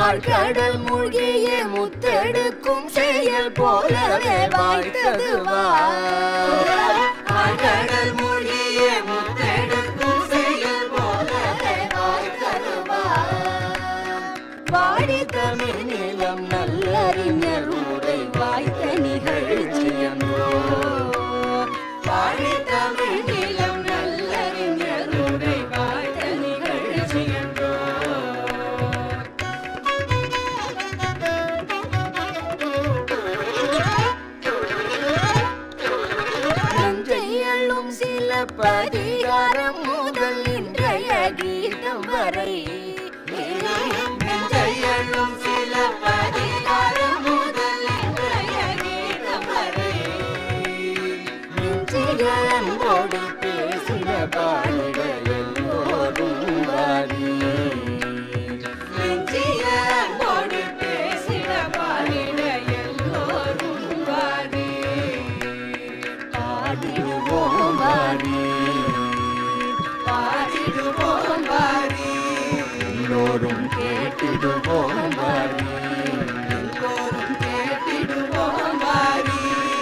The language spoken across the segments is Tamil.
ஆழ்கடல் மூழ்கிய முத்தெடுக்கும் செயல் போலவே வாய்த்தது ஆழ்கடல் மூழ்கிய முத்தெடுக்கும் செயல் போலவே வாய்த்தது வாடி தமிழ் நிலம் நல்லறிஞர் உரை வாய்த்த நிகழ்ச்சியன்றோ வாடி தமிழ் நிலம் நல்லறிஞர் உரை வாய்த்த நிகழ்ச்சியன்றோ நஞ்சையள்ளும் சில பதிகாரம் முதல் இன்றைய கீதம் வரை நஞ்சையள்ளும் சில பதிகாரம் முதல் இன்றைய கீதம் வரை நெஞ்சிய அன்போடு பேசின பாடிட எல்லோரும் வாரி நெஞ்சிய அன்போடு பேசின பாடிட எல்லோரும் வாரி பாடிடுவோம் வாரி பாடிடுவோம் வாரி எல்லோரும் கேட்டிடுவோம் வாரி எல்லோரும் கேட்டிடுவோம் வாரி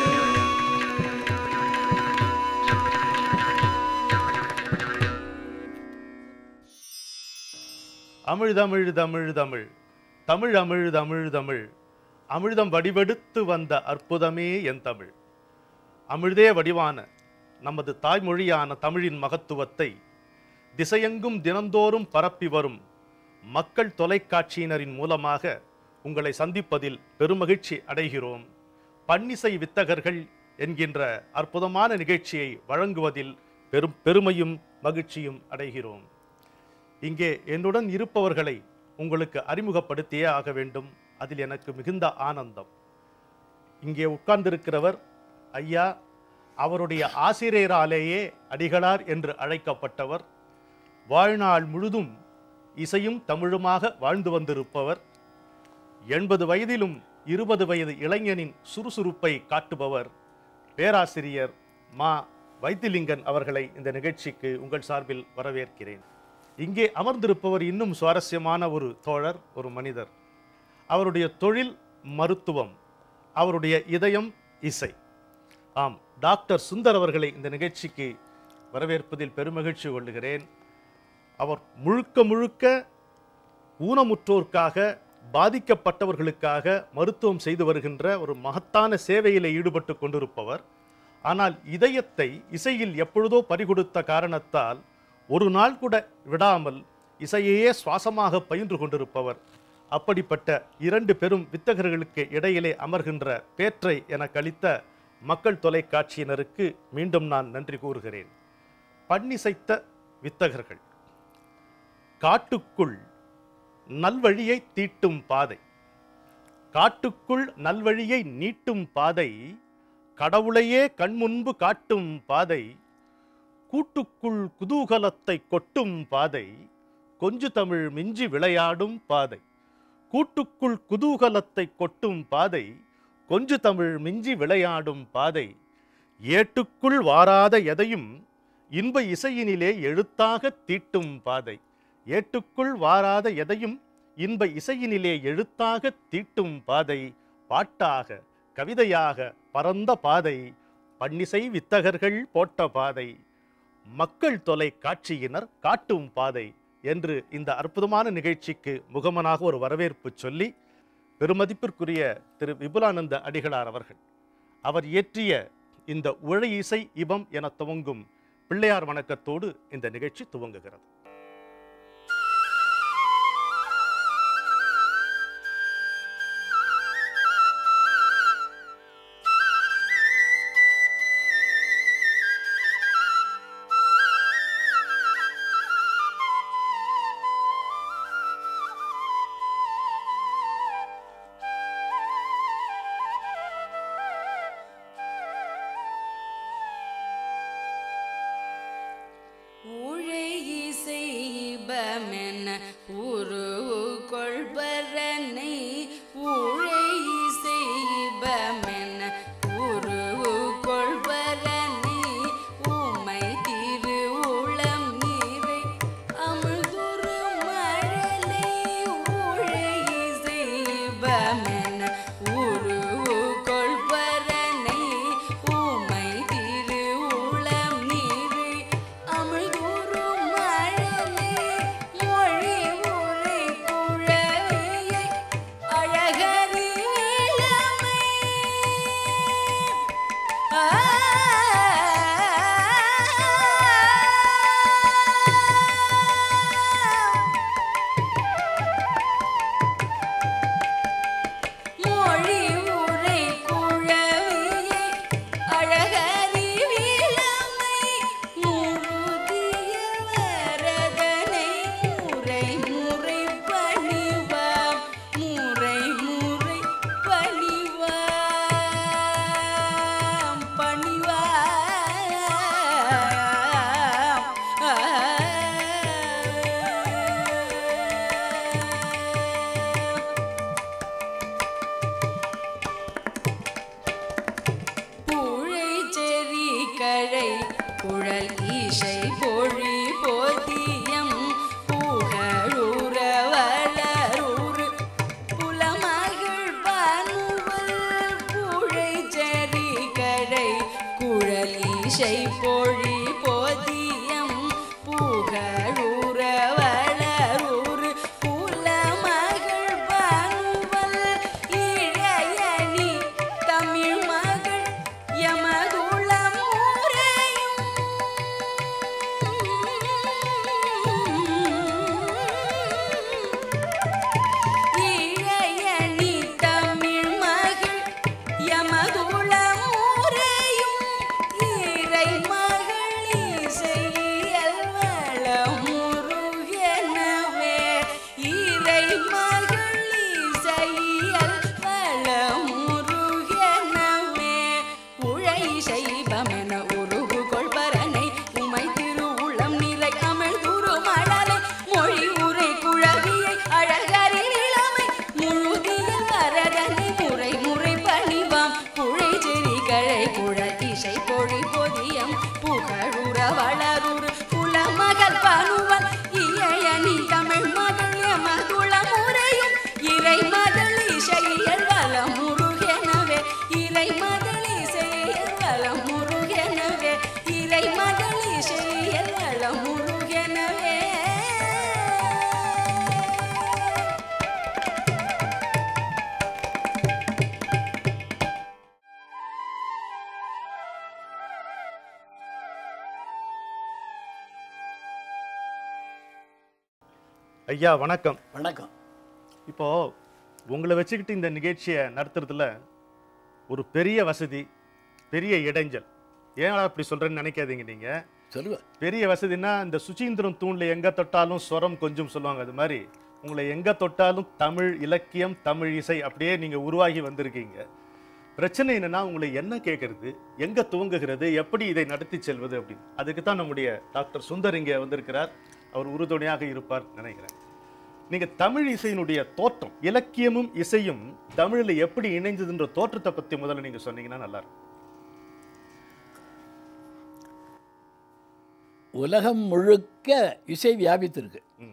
அமிழ் தமிழ் தமிழ் தமிழ் தமிழ் அமிழ் தமிழ் தமிழ் அமிழ்தம் வடிவெடுத்து வந்த அற்புதமே என் தமிழ் அமிழ்தே வடிவான நமது தாய்மொழியான தமிழின் மகத்துவத்தை திசையெங்கும் தினந்தோறும் பரப்பி வரும் மக்கள் தொலைக்காட்சியினரின் மூலமாக உங்களை சந்திப்பதில் பெருமகிழ்ச்சி அடைகிறோம் பன்னிசை வித்தகர்கள் என்கின்ற அற்புதமான நிகழ்ச்சியை வழங்குவதில் பெரும் பெருமையும் மகிழ்ச்சியும் அடைகிறோம் இங்கே என்னுடன் இருப்பவர்களை உங்களுக்கு அறிமுகப்படுத்தியே ஆக வேண்டும் அதில் எனக்கு மிகுந்த ஆனந்தம் இங்கே உட்கார்ந்திருக்கிறவர் ஐயா அவருடைய ஆசிரியராலேயே அடிகளார் என்று அழைக்கப்பட்டவர் வாழ்நாள் முழுதும் இசையும் தமிழுமாக வாழ்ந்து வந்திருப்பவர் எண்பது வயதிலும் இருபது வயது இளைஞனின் சுறுசுறுப்பை காட்டுபவர் பேராசிரியர் மா வைத்திலிங்கன் அவர்களை இந்த நிகழ்ச்சிக்கு உங்கள் சார்பில் வரவேற்கிறேன் இங்கே அமர்ந்திருப்பவர் இன்னும் சுவாரஸ்யமான ஒரு தோழர் ஒரு மனிதர் அவருடைய தொழில் மருத்துவம் அவருடைய இதயம் இசை ஆம் டாக்டர் சுந்தர் அவர்களை இந்த நிகழ்ச்சிக்கு வரவேற்பதில் பெருமகிழ்ச்சி கொள்ளுகிறேன் அவர் முழுக்க முழுக்க ஊனமுற்றோர்க்காக பாதிக்கப்பட்டவர்களுக்காக மருத்துவம் செய்து வருகின்ற ஒரு மகத்தான சேவையில் ஈடுபட்டு கொண்டிருப்பவர் ஆனால் இதயத்தை இசையில் எப்பொழுதோ பறிகொடுத்த காரணத்தால் ஒரு நாள் கூட விடாமல் இசையையே சுவாசமாக பயின்று கொண்டிருப்பவர் அப்படிப்பட்ட இரண்டு பெரும் வித்தகர்களுக்கு இடையிலே அமர்கின்ற பேற்றை எனக்கு அளித்த மக்கள் தொலைக்காட்சியினருக்கு மீண்டும் நான் நன்றி கூறுகிறேன் பண்ணிசைத்த வித்தகர்கள் காட்டுக்குள் நல்வழியை தீட்டும் பாதை காட்டுக்குள் நல்வழியை நீட்டும் பாதை கடவுளையே கண்முன்பு காட்டும் பாதை கூட்டுக்குள் குதூகலத்தை கொட்டும் பாதை கொஞ்சு தமிழ் மிஞ்சி விளையாடும் பாதை கூட்டுக்குள் குதூகலத்தை கொட்டும் பாதை கொஞ்சு தமிழ் மிஞ்சி விளையாடும் பாதை ஏட்டுக்குள் வாராத எதையும் இன்ப இசையினிலே எழுத்தாக தீட்டும் பாதை ஏட்டுக்குள் வாராத எதையும் இன்ப இசையினிலே எழுத்தாக தீட்டும் பாதை பாட்டாக கவிதையாக பரந்த பாதை பன்னிசை வித்தகர்கள் போட்ட பாதை மக்கள் தொலை காட்சியினர் காட்டும் பாதை என்று இந்த அற்புதமான நிகழ்ச்சிக்கு முகமனாக ஒரு வரவேற்பு சொல்லி பெருமதிப்பிற்குரிய திரு விபுலானந்த அடிகளார் அவர்கள் அவர் இயற்றிய இந்த உழை இசை இபம் என துவங்கும் பிள்ளையார் வணக்கத்தோடு இந்த நிகழ்ச்சி துவங்குகிறது ஊழை இசைபமென உருவு கொள்பரனை ஊழை இசைபமென உருவு கொள்பரனை உமை திரு உளம் நீரை அமுதுரு மழலை ஊழை ஐயா வணக்கம் வணக்கம் இப்போ உங்களை வச்சுக்கிட்டு இந்த நிகழ்ச்சியை நடத்துறதுல ஒரு பெரிய வசதி பெரிய இடைஞ்சல் ஏன் அப்படி சொல்றேன்னு நினைக்காதீங்க நீங்க சொல்லுவேன் பெரிய வசதினா இந்த சுசீந்திரம் தூண்ல எங்க தொட்டாலும் ஸ்வரம் கொஞ்சம் சொல்லுவாங்க அது மாதிரி உங்களை எங்க தொட்டாலும் தமிழ் இலக்கியம் தமிழ் இசை அப்படியே நீங்க உருவாகி வந்திருக்கீங்க பிரச்சனை என்னன்னா உங்களை என்ன கேட்கறது எங்க துவங்குகிறது எப்படி இதை நடத்தி செல்வது அப்படின்னு அதுக்கு தான் நம்முடைய டாக்டர் சுந்தர் இங்க வந்திருக்கிறார் அவர் உறுதுணையாக இருப்பார் நினைக்கிறேன் நீங்க தமிழ் இசையினுடைய தோற்றம் இலக்கியமும் இசையும் தமிழ்ல எப்படி இணைந்ததுன்ற தோற்றத்தை பத்தி முதல்ல நீங்க சொன்னீங்கன்னா நல்லா இருக்கும் உலகம் முழுக்க இசை வியாபித்திருக்கு ம்,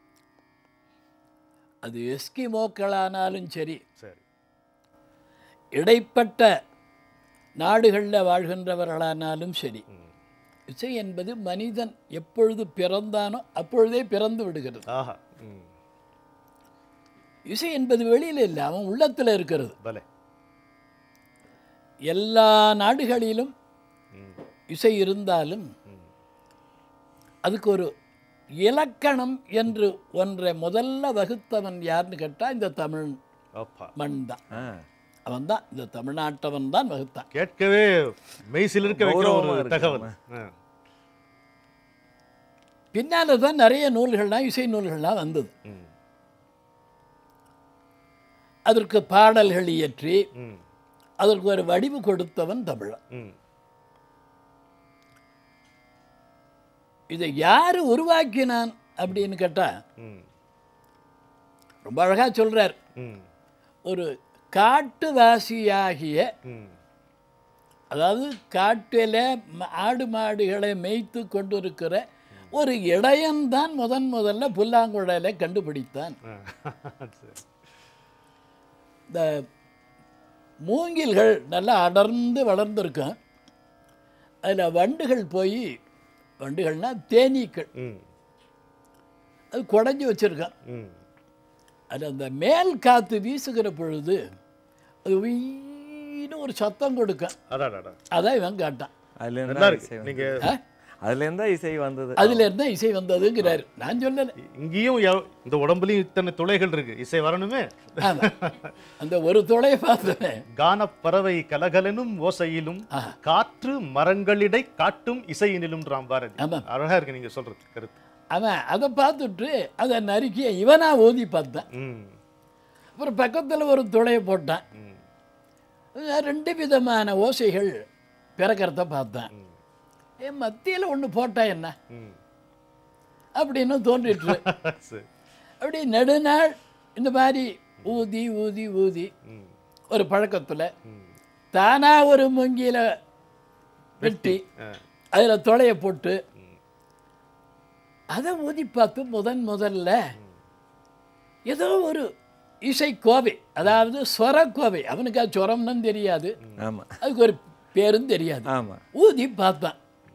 அது எஸ்கிமோக்களானாலும் சரி சரி இடைப்பட்ட நாடுகளில் வாழ்கின்றவர்களானாலும் சரி ம். இசை என்பது மனிதன் எப்பொழுது பிறந்தானோ அப்பொழுதே பிறந்து விடுகிறது ஆஹா ம், இசை என்பது வெளியில் இல்லை அவன் உள்ளத்தில் இருக்கிறது பலே எல்லா நாடுகளிலும் ம், இசை இருந்தாலும் ம். அதுக்கு ஒரு இலக்கணம் என்று ஒன்றை முதல்ல வகுத்தவன் யாருன்னு கேட்டால் இந்த தமிழ் அப்பா மண் தான் ஆ அவன் தான் இந்த தமிழ்நாட்டவன் தான் வகுத்தான் கேட்கவே மெய்சில் இருக்க வைக்கிற கௌரவமா ஒரு இருக்கு தகவல் நம்ம. ஆ, பின்னால தான் நிறைய நூல்கள்லாம் இசை நூல்கள்லாம் வந்தது ம், அதற்கு பாடல்கள் இயற்றி ம், அதற்கு ஒரு வடிவு கொடுத்தவன் தமிழன் ம். இதை யார் உருவாக்கினான் அப்படின்னு கேட்டால் ம், ரொம்ப அழகாக சொல்கிறார் ம், ஒரு காட்டுவாசியாகிய ம். அதாவது காட்டில் ம- ஆடு மாடுகளை மேய்த்து கொண்டிருக்கிற ஒரு இடையன்தான் முதன் முதல்ல புல்லாங்குழலை கண்டுபிடித்தான் ஆ, சரி. இந்த மூங்கில்கள் நல்லா அடர்ந்து வளர்ந்துருக்கும் அதில் வண்டுகள் போய் வண்டுகள்னா தேனீக்கள் ம், அது குடஞ்சி வச்சுருக்கான் ம். அது அந்த மேல் காற்று வீசுகிற பொழுது அது வீணு ஒரு சத்தம் கொடுக்கும் அடாடாடா. அதான் இவன் காட்டான் அதுல நல்லா இருந்தா இருக்கு. இசை நீங்க வந்தது. அதுல இருந்தா இசை வந்தது அதுல இருந்தா இசை வந்ததுங்கிறாரு நான் சொல்லலை இங்கேயும் எவ்- இந்த உடம்புலயும் இத்தனை துளைகள் இருக்கு இசை வரணுமே ஆமா. அந்த ஒரு துளையை பார்த்தவன் கானப் பறவை கலகலனும் ஓசையிலும் ஆஹா. காற்று மரங்களிடை காட்டும் இசையினிலும் ராம் பாரதி ஆமா. அழகா இருக்கு நீங்க சொல்றது கருத்து அவன் அதை பார்த்துட்டு அதை நறுக்கி இவனா ஓதி பார்த்தான் ம், அப்புறம் பக்கத்தில் ஒரு துளையை போட்டான் ம், ரெண்டு விதமான ஓசைகள் பிறக்கிறத பார்த்தான் என் மத்தியில் ஒன்று போட்டா என்ன ம். அப்படின்னு தோன்றிட்டு சரி. அப்படி நெடுநாள் இந்த மாதிரி ஊதி ஊதி ஊதி ம், ஒரு பழக்கத்தில் ம். தானா ஒரு மொங்கியில் வெட்டி ஆ, அதில் துளையை போட்டு அதை ஊதி பார்த்து முதன் முதல்ல ஏதோ ஒரு இசைக்கோவை அதாவது ஸ்வரக்கோவை அவனுக்கு அது சுரம்னு தெரியாது ஆமா அதுக்கு ஒரு பேரும் தெரியாது ஆமா ஊதி பார்த்தான்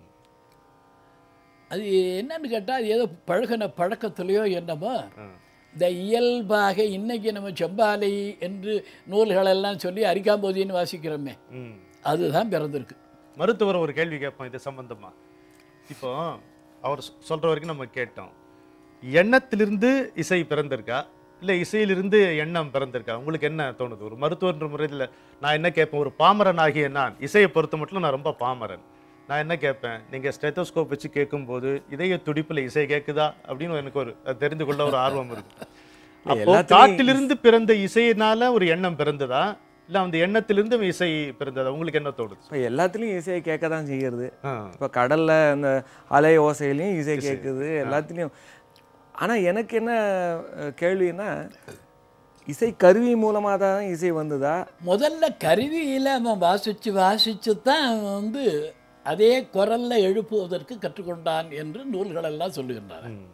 அது என்னன்னு கேட்டால் அது ஏதோ பழகின பழக்கத்துலையோ என்னமோ ஆ. இந்த இயல்பாக இன்னைக்கு நம்ம செம்பாலை என்று நூல்களெல்லாம் சொல்லி அரிக்காம்போதின்னு வாசிக்கிறோமே ம். அதுதான் பிறந்திருக்கு மருத்துவர் ஒரு கேள்வி கேட்போம் இது சம்பந்தமா இப்போ அவர் சொ- சொல்ற வரைக்கும் நம்ம கேட்டோம் எண்ணத்திலிருந்து இசை பிறந்திருக்கா இல்ல இசையிலிருந்து எண்ணம் பிறந்திருக்கா உங்களுக்கு என்ன தோணுது ஒரு மருத்துவன்ற முறையில் நான் என்ன கேட்பேன் ஒரு பாமரன் ஆகிய நான் இசையை பொறுத்த மட்டும் நான் ரொம்ப பாமரன் நான் என்ன கேட்பேன் நீங்க ஸ்டெத்தோஸ்கோப் வச்சு கேட்கும்போது இதய துடிப்புல இசை கேட்குதா அப்படின்னு எனக்கு ஒரு அது தெரிந்து கொள்ள ஒரு ஆர்வம் இருக்கு அப்போ எல்லாத்துலயும் காட்டிலிருந்து பிறந்த இசையினால ஒரு எண்ணம் பிறந்ததா இல்ல அந்த எண்ணத்திலிருந்து இசை பிறந்ததா உங்களுக்கு என்ன தோணுது இப்போ எல்லாத்துலேயும் இசையை கேட்க தான் செய்கிறது ஆ. இப்போ கடல்ல அந்த அலை ஓசையிலையும் இசை கேட்குது எல்லாத்துலேயும் ஆனா எனக்கு என்ன அஹ், கேள்வின்னா இசை கருவி மூலமா தான் இசை வந்ததா முதல்ல கருவியில் அவன் வாசித்து வாசித்து தான் அவன் வந்து அதே குரல்ல எழுப்புவதற்கு கற்றுக்கொண்டான் என்று நூல்களெல்லாம் சொல்லுகின்றன ம்.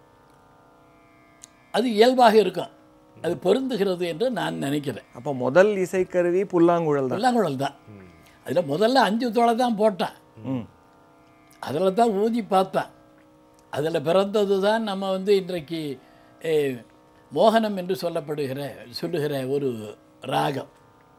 அது இயல்பாக இருக்கும் அது பொருந்துகிறது என்று நான் நினைக்கிறேன் அப்போ முதல் இசைக்கருவி புல்லாங்குழல் தான் புல்லாங்குழல் தான் அதில் முதல்ல அஞ்சு தொலை தான் போட்டான் ம் அதில் தான் ஊதி பார்த்தான் அதில் பிறந்தது தான் நம்ம வந்து இன்றைக்கு eh, மோகனம் என்று சொல்லப்படுகிற சொல்லுகிற ஒரு ராகம்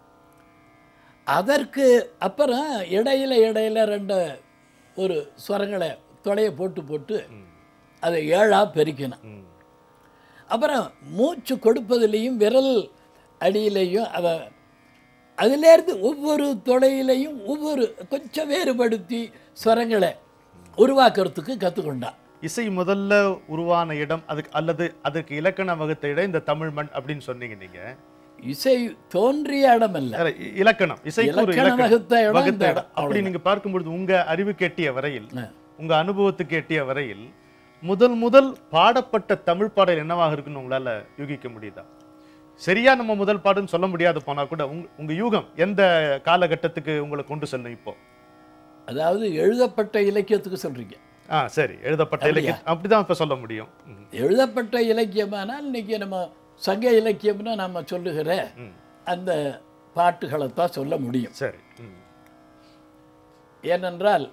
அதற்கு அப்புறம் இடையில இடையில ரெண்டு ஒரு ஸ்வரங்களை தொலையை போட்டு போட்டு அதை ஏழாக பெருக்கினான் ம். அப்புறம் மூச்சு கொடுப்பதிலையும் விரல் அடியிலையும் அவ அதிலேருந்து ஒவ்வொரு தொடையிலையும் ஒவ்வொரு கொஞ்சம் வேறுபடுத்தி ஸ்வரங்களை உருவாக்குறதுக்கு கற்றுக்கொண்டான் இசை முதல்ல உருவான இடம் அதுக்கு அல்லது அதுக்கு இலக்கண வகுத்த இடம் இந்த தமிழ் மண் அப்படின்னு சொன்னீங்க நீங்க இசை தோன்றிய இடம் அல்ல வேற இ- இலக்கணம் இசைக்கு ஒரு இலக்கணம் இலக்கணம் வகுத்த இடம் வகுத்த இந்த இடம் இடம். அப்படி நீங்க பார்க்கும்பொழுது உங்க அறிவு கேட்டிய வரையில் உங்க அனுபவத்துக்கு எட்டிய வரையில் முதல் முதல் பாடப்பட்ட தமிழ் பாடல் என்னவாக இருக்குன்னு உங்களால யூகிக்க முடியுதா சரியா நம்ம முதல் பாடுன்னு சொல்ல முடியாது போனா கூட உங்க உங்க யூகம் எந்த காலகட்டத்துக்கு உங்களை கொண்டு செல்லும் இப்போ அதாவது எழுதப்பட்ட இலக்கியத்துக்கு சொல்றீங்க ஆ சரி எழுதப்பட்ட இலக்கியம் அப்படிதான் இப்ப சொல்ல முடியும் ம், எழுதப்பட்ட இலக்கியமானால் இன்னைக்கு நம்ம சங்க இலக்கியம்னு நம்ம சொல்லுகிற ம். அந்த பாட்டுகளை தான் சொல்ல முடியும் சரி ம், ஏனென்றால்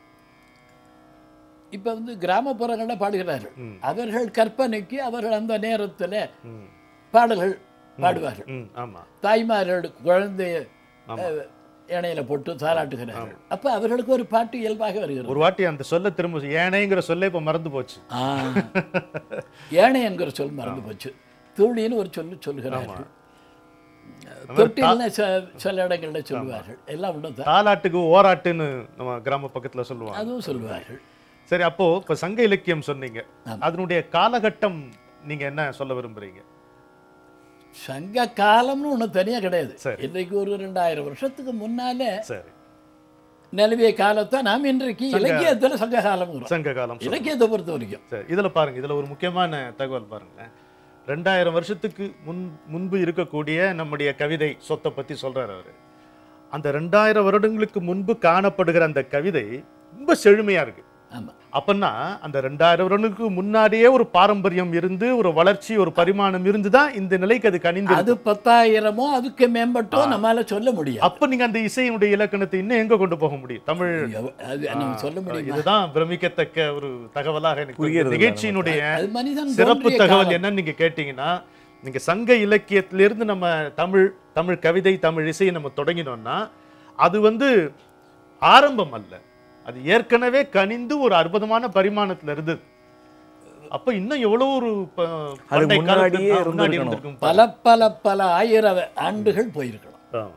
இப்போ வந்து கிராமப்புறங்களில் பாடுகிறார்கள் ம். அவர்கள் கற்பனைக்கு அவர்கள் அந்த நேரத்தில் ம், பாடல்கள் பாடுவார்கள் ம், ஆமா தாய்மார்கள் குழந்தைய அஹ், இணையில போட்டு தாலாட்டுகிறார்கள் அப்போ அவர்களுக்கு ஒரு பாட்டு இயல்பாக வருகிறது ஒரு வாட்டி அந்த சொல்ல திரும்ப ஏனைங்கிற சொல்ல இப்ப மறந்து போச்சு ஆ, ஏனை என்கிற சொல் மறந்து போச்சு தூளின்னு ஒரு சொல்லு சொல்லுகிறார்கள் தொட்டில்னு ச- சில இடங்களில் சொல்லுவார்கள் எல்லாம் ஒன்றும் தான் தாலாட்டுக்கு ஓராட்டுன்னு நம்ம கிராம பக்கத்துல சொல்லுவாங்க அதுவும் சொல்லுவார்கள் சரி அப்போ இப்ப சங்க இலக்கியம் சொன்னீங்க அதனுடைய காலகட்டம் நீங்க என்ன சொல்ல விரும்புறீங்க சங்க காலம்னு ஒண்ணு தனியா கிடையாது சரி. இன்றைக்கு ஒரு ரெண்டாயிரம் வருஷத்துக்கு முன்னாலே சரி நிலவிய காலத்தை நாம் இன்றைக்கு இலக்கியத்துல சங்க காலம் சங்க காலம் சொல்லுங்க. இலக்கியத்தை பொறுத்த வரைக்கும் சரி இதுல பாருங்க இதுல ஒரு முக்கியமான தகவல் பாருங்க ரெண்டாயிரம் வருஷத்துக்கு முன் முன்பு இருக்கக்கூடிய நம்முடைய கவிதை சொத்தை பத்தி சொல்றாரு அவரு அந்த ரெண்டாயிரம் வருடங்களுக்கு முன்பு காணப்படுகிற அந்த கவிதை ரொம்ப செழுமையா இருக்கு ஆமா அப்பன்னா அந்த ரெண்டாயிரம் வருடங்களுக்கு முன்னாடியே ஒரு பாரம்பரியம் இருந்து ஒரு வளர்ச்சி ஒரு பரிமாணம் இருந்துதான் இந்த நிலைக்கு அது கனிந்து அது பத்தாயிரமோ அதுக்கு மேம்பட்டோ நம்மால சொல்ல முடியும் அப்ப நீங்க அந்த இசையினுடைய இலக்கணத்தை இன்னும் எங்க கொண்டு போக முடியும் தமிழ் அது நம்ம சொல்ல முடியுமா இதுதான் பிரமிக்கத்தக்க ஒரு தகவலாக எனக்கு புரிகிறது இந்த நிகழ்ச்சியினுடைய அது மனிதன் சிறப்பு தோன்றிய தகவல் காலம். என்னன்னு நீங்க கேட்டீங்கன்னா நீங்க சங்க இலக்கியத்திலிருந்து நம்ம தமிழ் தமிழ் கவிதை தமிழ் இசையை நம்ம தொடங்கினோம்னா அது வந்து ஆரம்பம் அல்ல அது ஏற்கனவே கனிந்து ஒரு அற்புதமான பரிமாணத்துல இருந்தது அப்ப இன்னும் எவ்வளவு ஒரு ப- அது பண்டை காலத்துல- முன்னாடியே ஆ, முன்னாடி இருந்திருக்கணும். இருந்திருக்கும் பல பல பல ஆயிரம் ஆண்டுகள் போயிருக்கலாம் ஆமா.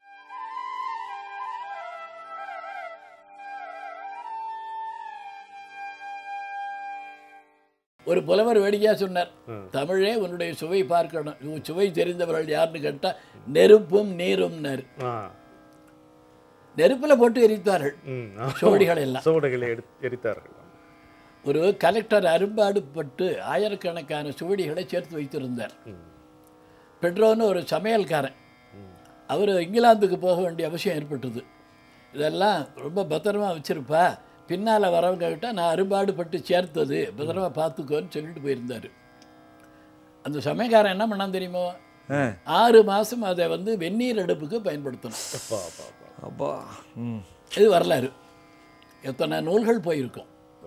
ஒரு புலவர் வேடிக்கையா சொன்னார் தமிழே உன்னுடைய சுவை பார்க்கணும் உன் சுவை தெரிந்தவர்கள் யாருன்னு கேட்டா நெருப்பும் நீரும்னாரு ஆ. நெருப்புல போட்டு எரித்தார்கள் ம், ஆமா. சுவடிகள் எல்லாம் சுவடுகளை எடு- எரித்தார்கள் ஒரு கலெக்டர் அரும்பாடுபட்டு ஆயிரக்கணக்கான சுவடிகளை சேர்த்து வைத்திருந்தார் பெட்ரோன்னு ஒரு சமையல்காரன் அவர் இங்கிலாந்துக்கு போக வேண்டிய அவசியம் ஏற்பட்டது இதெல்லாம் ரொம்ப பத்திரமா வச்சிருப்பா பின்னால் வரவங்க கிட்ட நான் அரும்பாடுபட்டு சேர்த்தது பத்திரமா பார்த்துக்கோன்னு சொல்லிட்டு போயிருந்தார் அந்த சமயக்காரன் என்ன பண்ணான் தெரியுமோ ஆறு மாதம் அதை வந்து வெந்நீர் அடுப்புக்கு பயன்படுத்தணும் அப்பா, அப்பா, அப்பா. அப்பா ம் இது வரலாறு எத்தனை நூல்கள் போயிருக்கும்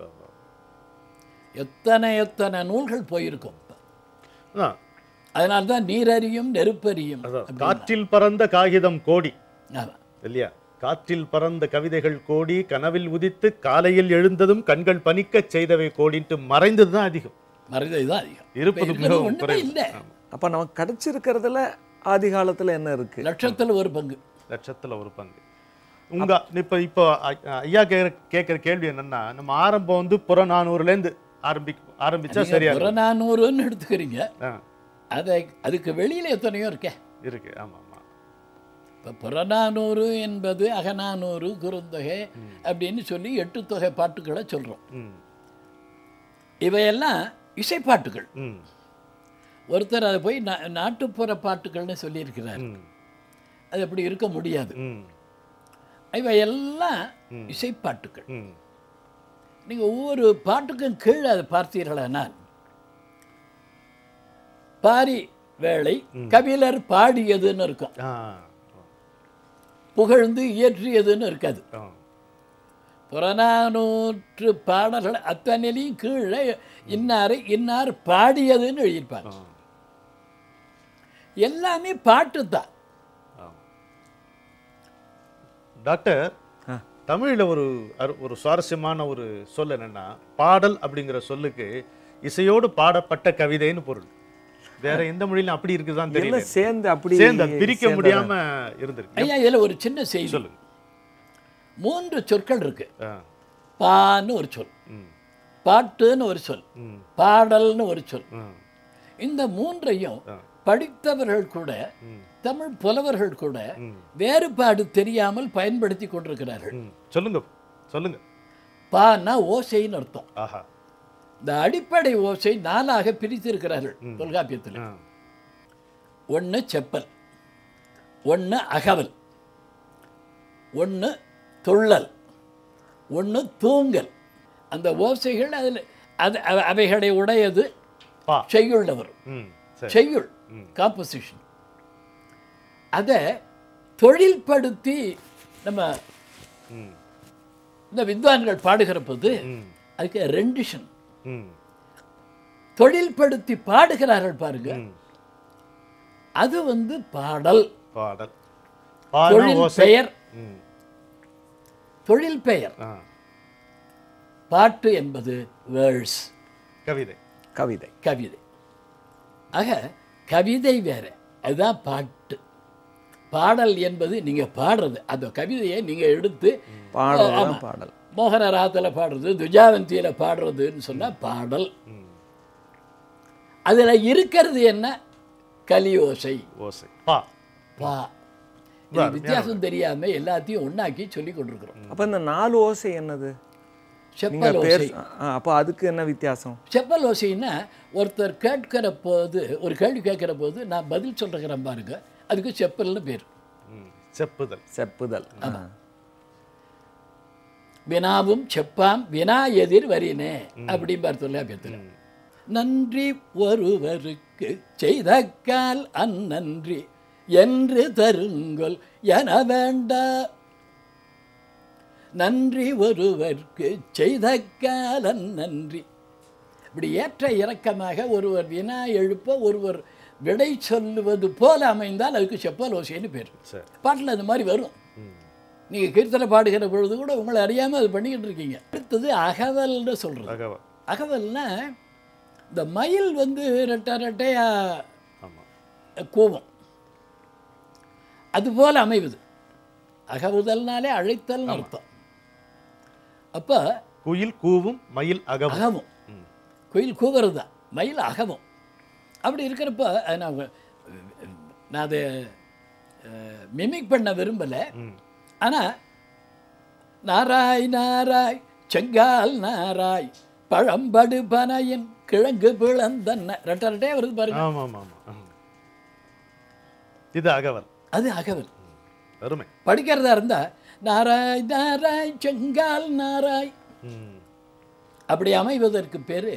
எத்தனை எத்தனை நூல்கள் போயிருக்கும் அதான், அதனால தான் நீரறியும் நெருப்பறியும் அதான். காற்றில் பறந்த காகிதம் கோடி ஆமா இல்லையா காற்றில் பறந்த கவிதைகள் கோடி கனவில் உதித்து காலையில் எழுந்ததும் கண்கள் பனிக்கச் செய்தவை கோடின்ட்டு மறைந்தது தான் அதிகம் மறைந்தது தான் அதிகம் இருப்பது இப்ப இருக்கிறது மிகவும் ஒண்ணுமே குறைவு. இல்லை ஆமா. அப்ப நமக்கு கிடைச்சிருக்கிறதுல ஆதி காலத்துல என்ன இருக்கு லட்சத்தில் ஒரு பங்கு லட்சத்துல ஒரு பங்கு உங்க இப்ப இப்போ ஐ- ஐயா கேக்குற கேட்குற கேள்வி என்னன்னா நம்ம ஆரம்பம் வந்து புறநானூறுலேருந்து ஆரம்பி ஆரம்பிச்சா சரியா இருக்கும். புறநானூறுன்னு எடுத்துக்கிறீங்க ஆ, அதை அதுக்கு வெளியில எத்தனையோ இருக்கே இருக்கு ஆமா ஆமா இப்போ புறநானூறு என்பது அகநானூறு குறுந்தொகை அப்படின்னு சொல்லி எட்டு தொகை பாட்டுக்களை சொல்றோம் ம் இவையெல்லாம் இசைப்பாட்டுகள் ம் ஒருத்தர் அதை போய் நா நாட்டுப்புற பாட்டுகள்னு சொல்லியிருக்கிறார் ம் அது அப்படி இருக்க முடியாது ம் இவையெல்லாம் இசைப்பாட்டுகள் ம் நீங்கள் ஒவ்வொரு பாட்டுக்கும் கீழே அதை பார்த்தீர்களானால் பாரி வேளை கபிலர் பாடியதுன்னு இருக்கும் ஆ புகழ்ந்து இயற்றியதுன்னு இருக்காது ஆ புறநானூற்று பாடல்கள் அத்தனையிலையும் கீழே இன்னாரை இன்னார் பாடியதுன்னு எழுதியிருப்பாங்க ஆ. எல்லாமே பாட்டு தான் டாக்டர் தமிழ்ல ஒரு அரு- ஒரு சுவாரஸ்யமான ஒரு சொல் என்னன்னா பாடல் அப்படிங்கிற சொல்லுக்கு இசையோடு பாடப்பட்ட கவிதைன்னு பொருள் வேற எந்த மொழியிலும் அப்படி இருக்குதான் தெரியல எல்லாம் சேர்ந்து அப்படி சேர்ந்து அது பிரிக்க சேர்ந்தா- முடியாம இருந்திருக்கு ஐயா இதில் ஒரு சின்ன செய்தி சொல்லுங்க மூன்று சொற்கள் இருக்கு ஆ, பான்னு ஒரு சொல் ம், பாட்டுன்னு ஒரு சொல் ம், பாடல்னு ஒரு சொல் ம், இந்த மூன்றையும் ஆ. படித்தவர்கள் கூட ம், தமிழ் புலவர்கள் கூட ம், வேறுபாடு தெரியாமல் பயன்படுத்தி கொண்டிருக்கிறார்கள் ம். சொல்லுங்க சொல்லுங்க பான்னா ஓசைன்னு அர்த்தம் ஆஹா இந்த அடிப்படை ஓசை நாலாக பிரித்திருக்கிறார்கள் தொல்காப்பியத்தில் ஆ, ஒன்று செப்பல் ஒன்று அகவல் ஒன்று துள்ளல் ஒன்று தூங்கல் அந்த ஓசைகள் அதில் அது அ- அவைகளை உடையது பா செய்யுள்ள வரும் ம் சரி செய்யுள் ம். காம்போசிஷன் அதை தொழில்படுத்தி நம்ம ம் இந்த வித்வான்கள் பாடுகிற போது ம் அதுக்கு ரெண்டிஷன் ம் தொழில்படுத்தி பாடுகிறார்கள் பாருங்க ம். அது வந்து பாடல் பாடல் பானா தொழில் ஓசை பெயர் ம் தொழில் பெயர் ஆ பாட்டு என்பது வேர்ட்ஸ் கவிதை கவிதை கவிதை ஆக கவிதை வேற அதுதான் பாட்டு பாடல் என்பது நீங்க பாடுறது அந்த கவிதையை நீங்க எடுத்து பாடல் ஆமா. தான் பாடல் மோகன ராகத்துல பாடுறது துஜாவந்தியில பாடுறதுன்னு சொன்னா பாடல் ம் அதுல இருக்கிறது என்ன கலி ஓசை ஓசை பா பா இது வித்தியாசம் தெரியாம எல்லாத்தையும் ஒண்ணாக்கி சொல்லி கொண்டிருக்கிறோம் அப்ப இந்த நாலு ஓசை என்னது நீங்க செப்பல் பேர் ஓசை ஆ, அப்ப அதுக்கு என்ன வித்தியாசம் செப்பல் ஓசைன்னா ஒருத்தர் கேட்கிற போது ஒரு கேள்வி கேட்கிற போது நான் பதில் சொல்றேன் பாருங்க அதுக்கு செப்பல்னு பேர் ம் செப்புதல் செப்புதல் ஆ. வினாவும் செப்பாம் வினா எதிர் வரினே அப்படிம்பார் தொல்காப்பியத்தில் நன்றி ஒருவருக்கு செய்தக்கால் அந்நன்றி என்று தருங்கொல் என வேண்டா நன்றி ஒருவருக்கு செய்தக்கால் அந்நன்றி இப்படி ஏற்ற இறக்கமாக ஒருவர் வினா எழுப்ப ஒருவர் விடை சொல்லுவது போல அமைந்தால் அதுக்கு செப்பல் ஓசைன்னு பேர் சரி பாட்டில் அது மாதிரி வரும் ம் நீங்கள் கீர்த்தனை பாடுகிற பொழுது கூட உங்களை அறியாமல் அது பண்ணிக்கிட்டு இருக்கீங்க அடுத்தது அகவல்னு சொல்கிறது அகவல் அகவல்னா இந்த மயில் வந்து ரெட்டை ரெட்டையா ஆமாம் கூவும் அதுபோல் அமைவது அகவுதல்னாலே அழைத்தல்னு அர்த்தம் அப்போ குயில் கூவும் மயில் அகவல் அகவும் ம் குயில் கூவுறது தான் மயில் அகவும் அப்படி இருக்கிறப்ப அது நான் நான் அதை மிமிக் பண்ண விரும்பலை ம் ஆனால் நாராய் நாராய் செங்கால் நாராய் பழம்படு பனையின் கிழங்கு பிளந்தன்ன ரெட்ட ரெட்டே வருது பாருங்க ஆமாம் ஆமாம் ஆமாம் இது அகவல் அது அகவல் அருமை படிக்கிறதா இருந்தா நாராய் நாராய் செங்கால் நாராய் ம் அப்படி அமைவதற்கு பேரு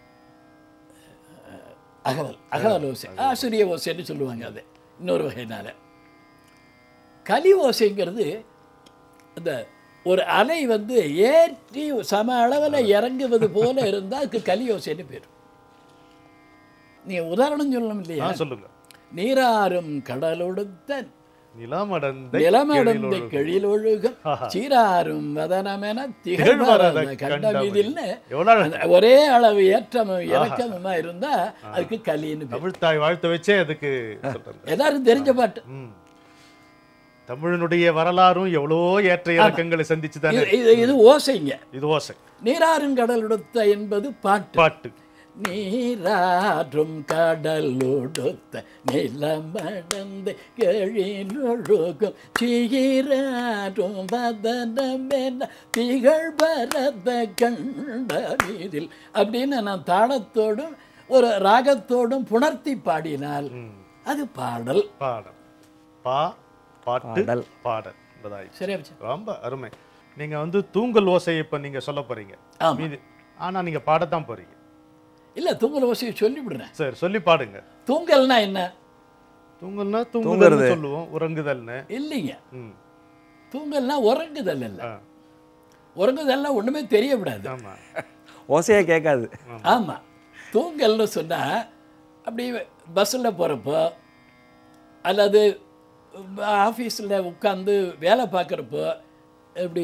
அஹ், அகவல் அகவல் ஓசை ஆசிரிய ஓசைன்னு சொல்லுவாங்க அது இன்னொரு வகையினால கலி ஓசைங்கிறது அந்த ஒரு அலை வந்து ஏற்றி சம அளவில் இறங்குவது போல இருந்தால் அதுக்கு கலி ஓசைன்னு பேர் நீங்க உதாரணம் சொல்லணும் ஆ இல்லையா சொல்லுங்க நீராறும் கடலொடுத்த நிலமடந்தை நிலமடந்த கெழிலொழுகும். கெழிலொழுகும் ஆஹா. சீராரும் வதனமென திகழ்வரத திகழ்வரத கண்டமிதில்னு எவ்வளோ அழகு. அந்த ஒரே அளவு ஏற்றமும் இறக்கமுமா இருந்தா அதுக்கு கலின்னு பேர் தமிழ் தாய் வாழ்த்து வச்சே அதுக்கு சொல்றேன் எல்லாரும் தெரிஞ்ச பாட்டு ம் தமிழனுடைய வரலாறும் எவ்வளோ ஏற்ற இறக்கங்களை சந்திச்சு தானே இது- இது இது ஓசைங்க இது ஓசை நீராறும் கடலொடுத்த என்பது பாட்டு பாட்டு நீராற்றும் கடலொடுத்த நிலமடந்த கெழிலொழுகும் சீராற்றும் வதனமென திகழ் பரத கண்டமிதில் அப்படின்னு நான் தாளத்தோடும் ஒரு ராகத்தோடும் புணர்த்தி பாடினால் ம் அது பாடல் பாடல் பா பாட்டு பாடல். பாடல் என்பதாய் சரியா வச்சு ரொம்ப அருமை நீங்க வந்து தூங்கல் ஓசை இப்ப நீங்க சொல்ல போறீங்க ஆமா. மீதி ஆனா நீங்க பாடத்தான் போறீங்க இல்ல தூங்கல் ஓசையை சொல்லிவிடுறேன் சரி சொல்லி பாடுங்க தூங்கல்னா என்ன தூங்கல்னா தூங்குறது. தூங்குதல்னு சொல்லுவோம் உறங்குதல்னு இல்லைங்க ம் தூங்கல்னா உறங்குதல் இல்லை ஆ, உறங்குதல்னா ஒண்ணுமே தெரியக்கூடாது ஆமா ஓசையே கேட்காது ஆமா தூங்கல்னு சொன்னா அப்படி பஸ்ஸில் போகிறப்போ அல்லது ஆஃபீஸில் உட்காந்து வேலை பார்க்குறப்போ இப்படி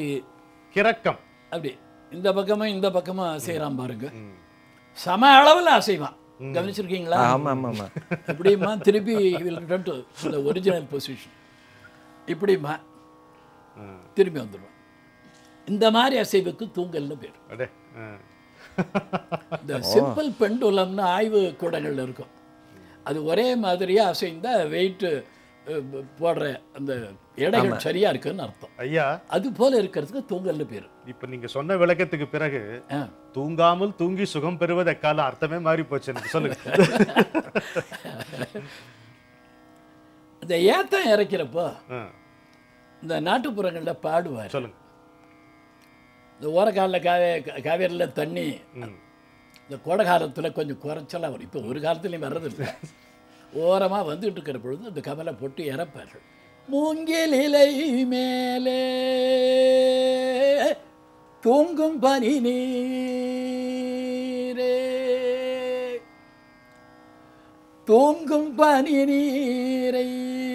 கிறக்கம் அப்படி இந்த பக்கமும் இந்த பக்கமும் அசைகிறான் பாருங்க ம் சம அளவில் அசைவான் கவனிச்சிருக்கீங்களா ஆமா ஆமா ஆமா இப்படிமா திருப்பி will return to the original position இப்படிமா திரும்பி வந்துடுவான் இந்த மாதிரி அசைவுக்கு தூங்கல்னு பேர் அடே ஆ. இந்த சிம்பிள் பெண்டுலம்னு ஆய்வு கூடங்கள்ல இருக்கும் அது ஒரே மாதிரியா அசைந்தா வெயிட்டு போடுற அந்த எடைகள் சரியா இருக்குன்னு அர்த்தம் ஐயா அது போல இருக்கிறதுக்கு தூங்கல்னு பேர் இப்ப நீங்க சொன்ன விளக்கத்துக்கு பிறகு ஆ. தூங்காமல் தூங்கி சுகம் பெறுவது எக்கால அர்த்தமே மாறி போச்சு எனக்கு சொல்லுங்க இந்த ஏத்தம் இறைக்கிறப்போ ஆ, இந்த நாட்டுப்புறங்களில் பாடுவார் சொல்லுங்க இந்த ஓரக்காலில் காவே காவேரியில் தண்ணி ம். இந்த கோடை காலத்தில் கொஞ்சம் குறைச்சலாக வரும் இப்போ ஒரு காலத்துலையும் வர்றதில்லை ஓரமாக வந்துட்டு இருக்கிற பொழுது இந்த கமலை போட்டு இறப்பார்கள் மூங்கில் இலை மேலே தூங்கும் பனி நீரே தூங்கும் பனி நீரை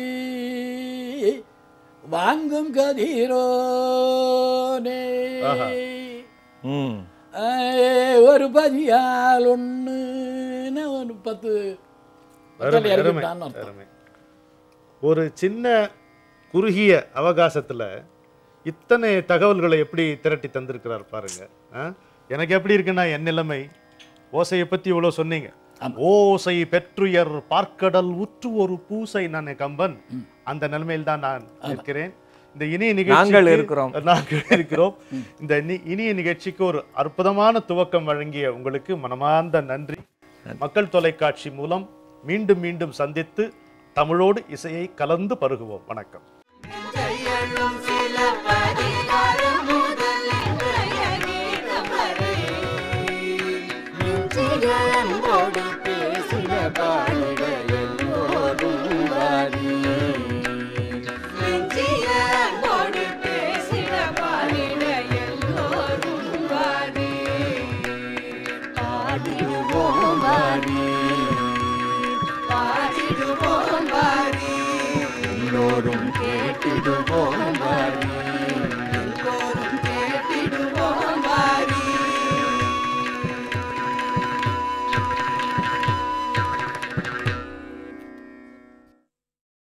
வாங்கும் கதிரோனே ஆஹா. ம் ஏய், ஒரு பதியால் ஒன்று ஒரு பத்து அருமை, பத்தால் இறக்கி அருமை, விட்டான்னு அர்த்தம். அருமை. ஒரு சின்ன குறுகிய அவகாசத்துல இத்தனை தகவல்களை எப்படி திரட்டி தந்திருக்கிறார் பாருங்க ஆ? எனக்கு எப்படி இருக்குன்னா என் நிலைமை ஓசையை பத்தி இவ்வளவு சொன்னீங்க ஓசை பெற்றுயர் பார்க்கடல் உற்று ஒரு பூசை நான் கம்பன் அந்த நிலைமையில் தான் நான் இருக்கிறேன் இந்த இனிய நிகழ்ச்சி நாங்கள் இருக்கிறோம். நாங்கள் இருக்கிறோம் இந்த நி- இனிய நிகழ்ச்சிக்கு ஒரு அற்புதமான துவக்கம் வழங்கிய உங்களுக்கு மனமார்ந்த நன்றி மக்கள் தொலைக்காட்சி மூலம் மீண்டும் மீண்டும் சந்தித்து தமிழோடு இசையை கலந்து பருகுவோம் வணக்கம் கையெழும் சில பதிகாரம் முதல் இன்றைய கீதம் வரை. நெஞ்சில் அன்போடு பேசின பாடிட எல்லோரும் வாரீர். நெஞ்சில் அன்போடு பேசின பாடிட எல்லோரும் வாரீர். பாடிடுவோம் வாரீர். பாடிடுவோம் வாரீர். எல்லோரும் கேட்டிடுவோம்